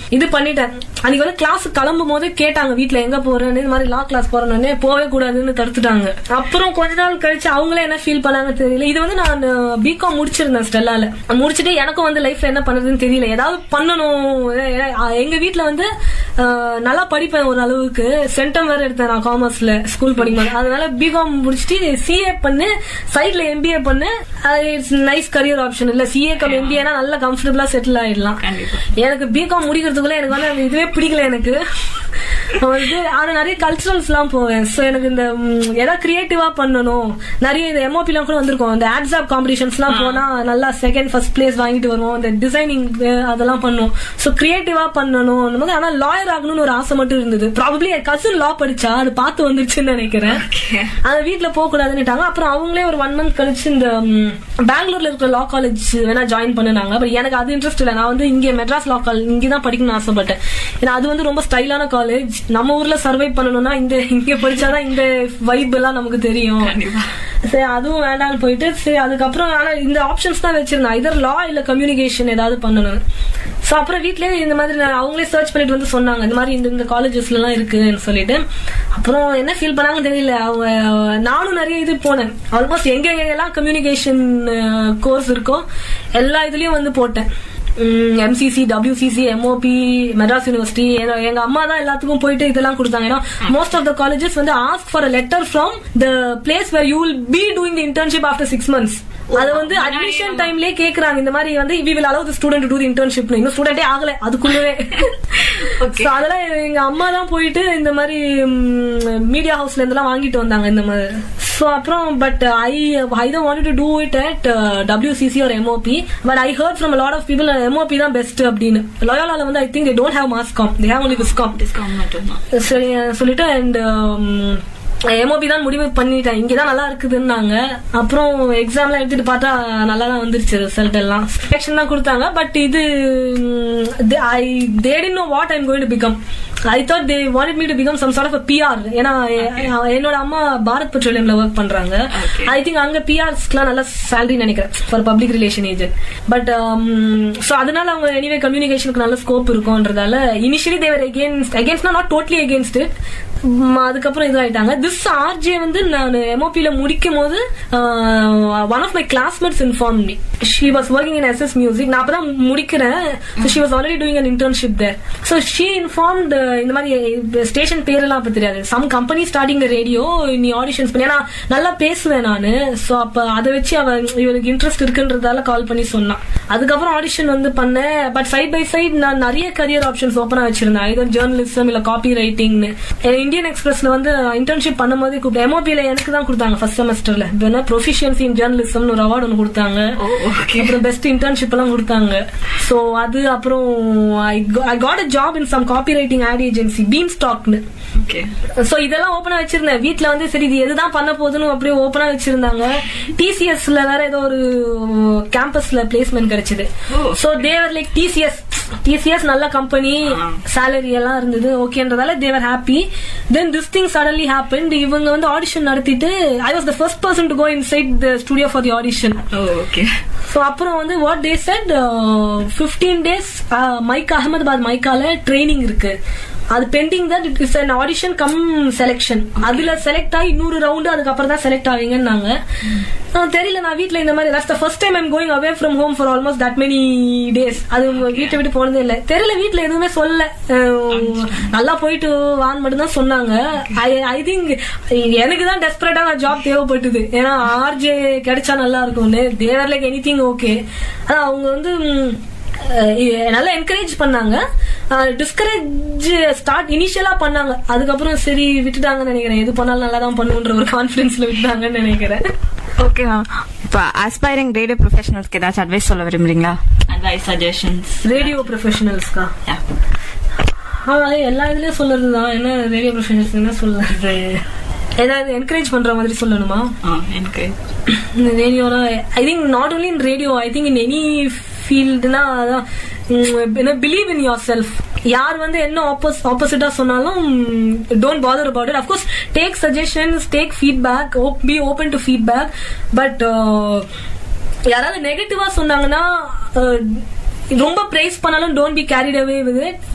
இது பண்ணிட்டேன் அன்னைக்கு வந்து கிளாஸ் கிளம்பும் போது கேட்டாங்க வீட்ல எங்க போறேன்னு இந்த மாதிரி லா கிளாஸ் போறேன்னு போவே கூடாதுன்னு தடுத்துட்டாங்க அப்புறம் கொஞ்ச நாள் கழிச்சு அவங்களே என்ன ஃபீல் பண்ணாங்க தெரியல இது வந்து நான் பிகாம் முடிச்சிருந்தேன் ஸ்டெல்லால முடிச்சுட்டு எனக்கும் வந்து லைஃப்ல என்ன பண்றதுன்னு தெரியல ஏதாவது பண்ணணும் ஏ- ஏ- எங்க வீட்ல வந்து அஹ், நல்லா படிப்பேன் ஒரு அளவுக்கு சென்டம் வேற எடுத்தேன் நான் காமர்ஸ்ல ஸ்கூல் படிக்கும்போது அதனால பிகாம் முடிச்சுட்டு சிஏ பண்ணு சைட்ல எம்பிஏ பண்ணு இட்ஸ் நைஸ் கரியர் ஆப்ஷன் இல்ல சிஏ கம் எம்பிஏனா நல்லா கம்ஃபர்டபுளா செட்டில் ஆயிடலாம் கண்டிப்பா. எனக்கு பிகாம் முடிக்கிறதுக்குள்ள எனக்கு வந்து அந்த இதுவே பிடிக்கல எனக்கு வந்து ஆனா நிறைய கல்ச்சுரல்ஸ் எல்லாம் போவேன் சோ எனக்கு இந்த ம், ஏதாவது கிரியேட்டிவா பண்ணணும் நிறைய இந்த எம்ஓபி எல்லாம் கூட வந்திருக்கும் இந்த ஆட்ஸாப் காம்படிஷன்ஸ் எல்லாம் போனா நல்லா செகண்ட் ஃபர்ஸ்ட் பிளேஸ் வாங்கிட்டு வருவோம் இந்த டிசைனிங் அதெல்லாம் பண்ணுவோம் சோ கிரியேட்டிவா பண்ணணும் அந்த மாதிரி ஆனா லாயர் ஆகணும்னு ஒரு ஆசை மட்டும் இருந்தது ப்ராபப்ளி என் கசின் லா படிச்சா அது பார்த்து வந்துருச்சுன்னு நினைக்கிறேன் அது வீட்ல போக கூடாதுன்னுட்டாங்க அப்புறம் அவங்களே ஒரு ஒன் மந்த் கழிச்சு இந்த ம், பெங்களூர்ல இருக்கிற லா காலேஜ் வேணா ஜாயின் பண்ணுனாங்க பட் எனக்கு அது இன்ட்ரெஸ்ட் இல்ல நான் வந்து இங்க மெட்ராஸ் லா காலேஜ் இங்க தான் படிக்கணும்னு ஆசைப்பட்டேன் ஏன்னா அது வந்து ரொம்ப ஸ்டைலான காலேஜ் நம்ம ஊர்ல சர்வை பண்ணணும்னா இந்த இங்க படிச்சாதான் இந்த வைப் எல்லாம் நமக்கு தெரியும் கண்டிப்பா. சரி அதுவும் வேண்டாம்னு போயிட்டு சரி அதுக்கப்புறம் ஆனா இந்த ஆப்ஷன்ஸ் தான் வச்சிருந்தேன் இதர் லா இல்ல கம்யூனிகேஷன் ஏதாவது பண்ணணும் சோ அப்புறம் வீட்லயே இந்த மாதிரி நான் அவங்களே சர்ச் பண்ணிட்டு வந்து சொன்னாங்க இந்த மாதிரி இந்த இந்த காலேஜஸ்ல எல்லாம் இருக்குன்னு சொல்லிட்டு அப்புறம் என்ன ஃபீல் பண்ணாங்கன்னு தெரியல அவங்க நானும் நிறைய இது போனேன் ஆல்மோஸ்ட் எங்க எங்க எல்லாம் கம்யூனிகேஷன் கோர்ஸ் இருக்கோ எல்லா இதுலயும் வந்து போட்டேன் MCC WCC MOP Madras university எங்க அம்மா தான் எல்லாத்துக்கும் போயிட்டு இதெல்லாம் கொடுத்தாங்க ஏன்னா மோஸ்ட் ஆஃப் த காலேஜஸ் வந்து ask for a letter from the place where you will be doing the internship after six months அது வந்து அட்மிஷன் டைம்லயே கேக்குறாங்க இந்த மாதிரி வந்து we will allow the student to internship இன்னும் ஸ்டூடெண்டே ஆகல அதுக்குள்ளவே Okay. So அதெல்லாம் எங்க அம்மா தான் போயிட்டு இந்த மாதிரி மீடியா ஹவுஸ்ல இருந்தெல்லாம் வாங்கிட்டு வந்தாங்க இந்த மாதிரி சோ அப்புறம் but I I don't wanted to do it at uh, WCC or MOP but I heard from a lot of people uh, MOP தான் பெஸ்ட் அப்படின்னு லோயாலால வந்து I think they don't have mass com they have only viscom discount மட்டும்தான் சரி சொல்லிட்டு and MOP தான் முடிவு பண்ணிட்டேன் இங்கதான் நல்லா இருக்குதுன்னாங்க அப்புறம் எக்ஸாம்லாம் எடுத்துட்டு பார்த்தா நல்லா தான் வந்துருச்சு ரிசல்ட் எல்லாம் செலெக்ஷன் தான் கொடுத்தாங்க பட் இது I that know what I'm going to become I thought they wanted me to become some sort of PR ஏன்னா எ- என்னோட அம்மா பாரத் பெட்ரோலியம்ல ஒர்க் பண்றாங்க Okay. ஐ திங்க் அங்க பிஆர்ஸ்க்குலாம் நல்ல சேலரி நினைக்கிறேன் for public relation agent but so அதனால அவங்க எனிவே கம்யூனிகேஷனுக்கு நல்ல ஸ்கோப் இருக்கும்ன்றதால இனிஷியலி தேவர் அகேன்ஸ்ட் அகேன்ஸ்ட்னா நாட் டோட்லி அகேன்ஸ்ட் இட் அதுக்கப்புறம் இதாயிட்டாங்க திஸ் ஆர்ஜே வந்து நான் எம்ஓபியில முடிக்கும் போது one of my classmates inform me she was working in SS music நான் அப்பதான் முடிக்கிறேன் she was already doing an internship there so she informed இந்த மாதிரி ஸ்டேஷன் பேரெல்லாம் அப்ப தெரியாது சம் கம்பெனி ஸ்டார்டிங் ரேடியோ நீ ஆடிஷன்ஸ் பண்ணி ஏன்னா நல்லா பேசுவேன் நானு சோ அப்ப அதை வச்சு அவ இவனுக்கு இன்ட்ரெஸ்ட் இருக்குன்றதால கால் பண்ணி சொன்னான் அதுக்கப்புறம் ஆடிஷன் வந்து பண்ணேன் பட் சைட் பை சைட் நான் நிறைய கரியர் ஆப்ஷன்ஸ் ஓப்பனா வச்சிருந்தேன் இதர் ஜேர்னலிசம் இல்ல காப்பி ரைட்டிங்னு இந்தியன் எக்ஸ்பிரஸ்ல வந்து இன்டர்ன்ஷிப் பண்ணும்போது கூப்பிட்டு எம்ஓபியில எனக்கு தான் கொடுத்தாங்க ஃபர்ஸ்ட் செமஸ்டர்ல வேணா ப்ரொஃபிஷியன்சி இன் ஜேர்னலிசம்னு ஒரு அவார்டு ஒன்று கொடுத்தாங்க ஓ ஓகே அப்புறம் பெஸ்ட் இன்டர்ன்ஷிப் எல்லாம் கொடுத்தாங்க சோ அது அப்புறம் I got a job in some copy writing ad agency beam ஸ்டாக்னு ஓகே சோ இதெல்லாம் ஓபனா வச்சிருந்தேன் வீட்ல வந்து சரி இது எதுதான் பண்ண போகுதுன்னு அப்படியே ஓபனா வச்சிருந்தாங்க டிசிஎஸ்ல வேற ஏதோ ஒரு கேம்பஸ்ல பிளேஸ்மெண்ட் கிடைச்சது oh. So they were like TCS TCS நல்ல கம்பெனி ஆ. சேலரி எல்லாம் இருந்தது ஓகேன்றதால they were happy then this thing suddenly happen இவங்க வந்து ஆடிஷன் நடத்திட்டு I was the first person to go inside the studio for the audition oh okay so அப்புறம் வந்து what they said fifteen days MICA Ahmedabad மைக்கால training இருக்கு அது pending தான் it is an audition cum selection அதுல select ஆகி இன்னொரு round அதுக்கப்புறம் தான் செலக்ட் ஆவீங்கன்னாங்க ஆஹ் தெரியல நான் வீட்ல இந்த மாதிரி that's the first time I'm going away from home for almost that many days அது உங்க வீட்டை விட்டு போனதே இல்ல தெரியல வீட்ல எதுவுமே சொல்ல அஹ் நல்லா போயிட்டு வான் மட்டும் தான் சொன்னாங்க ஐ ஐ திங்க் எனக்கு தான் டெஸ்பரேட்டா ஜாப் தேவைப்பட்டது ஏன்னா ஆர்ஜே கிடைச்சா நல்லா இருக்கும்னு they were like any thing okay அதான் அவங்க வந்து ம், அஹ் நல்லா என்கரேஜ் பண்ணாங்க டிஸ்கரேஜ் ஸ்டார்ட் இனிஷியலா பண்ணாங்க அதுக்கப்புறம் சரி விட்டுட்டாங்கன்னு நினைக்கிறேன் எது பண்ணாலும் நல்லா தான் பண்ணுன்ற ஒரு கான்பிடன்ஸ்ல விட்டாங்கன்னு நினைக்கிறேன் ஓகே மேம் இப்போ ஆஸ்பைரிங் ரேடியோ ப்ரொஃபஷனல்ஸ்க்கு ஏதாச்சும் அட்வைஸ் சொல்ல விரும்புறீங்களா அட்வைஸ் சஜஷன்ஸ் ரேடியோ ப்ரொஃபஷனல்ஸ்க்கா எல்லா இதுலயும் சொல்றது தான் என்ன ரேடியோ ப்ரொஃபஷனல்ஸ் என்ன சொல்றது ஏதாவது என்கரேஜ் பண்ற மாதிரி சொல்லணுமா எனக்கு ரேடியோனா I think not only in radio I think in any ஃபீல்டுனா அதான் பிலீவ் இன் யோர் செல்ஃப் யார் வந்து என்ன ஆப்போசிட்டா சொன்னாலும் don't bother about it of course take suggestions take feedback be open to feedback but யாராவது நெகட்டிவா சொன்னாங்கன்னா uh, ரொம்ப பிரைஸ் பண்ணாலும் don't be carried away with it